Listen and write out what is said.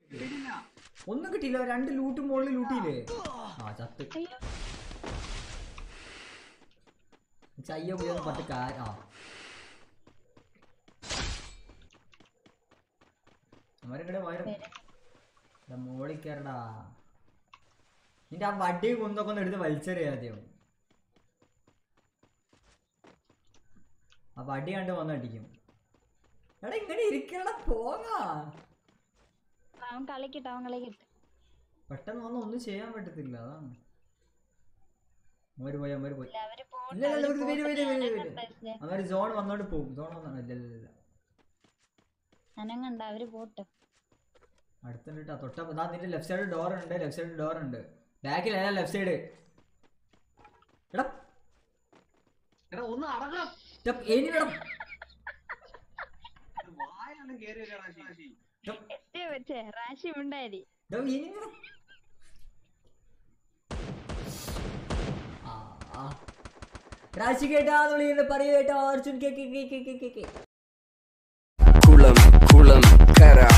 കിട്ടിയില്ല ഒന്നും കിട്ടിയില്ല രണ്ട് ലൂട്ട് മുകളിൽ ലൂട്ടിയില്ലേ ആ ചത്ത് അയ്യോ ചയ്യ പുതിയൊന്നും പത്ത് കാ ആ അവരെങ്ങടെ വയറും മോളിൽ കയറടാ നിന്റെ ആ വടി കുന്തൊക്കെ ഒന്ന് എടുത്ത് വലിച്ചെറിയാ ആദ്യം ആ വടി കണ്ട് വന്ന് അടിക്കും എടാ ഇങ്ങനെ ഇരിക്കണ പോകാ അവൻ കളിക്കട്ടെ അവൻ കളിക്കട്ടെ പെട്ടെന്ന് വന്ന് ഒന്നും ചെയ്യാൻ പറ്റത്തില്ല അതാണ് അവര് പോയി അവര് പോയി ഇല്ല അവര് പോട്ടെ ഇല്ല, ഇല്ല, അവര് വരൂ, വരൂ, പോട്ടെ, വരൂ, ഞാൻ വരൂ, കണ്ട പക്ഷേ. അവര് സോൺ വന്നോണ്ട് പോകും സോൺ വന്നോ ഇല്ല ഇല്ല ഇല്ല അനങ്ങണ്ട അവര് പോട്ടെ അടുത്തുണ്ട് തൊട്ട ദാ നിന്റെ ലെഫ്റ്റ് സൈഡ് ഡോർ ഉണ്ട് ലെഫ്റ്റ് സൈഡ് ഡോർ ഉണ്ട് ബാക്കിലല്ല ലെഫ്റ്റ് സൈഡ് എടാ എടാ ഒന്ന് അടങ്ങാം എനിവിടം വായാണ് കേറി വരിക റാശി എത്തിയ വെച്ചേ റാശി ഉണ്ടായി എനിവിടം രാശി കേട്ടാന്ന് വിളിക്കുന്നത് പറയൂ കേട്ടോ അർജുൻ കേ കേ കേ കേ കേ കേ കുളം കുളം കര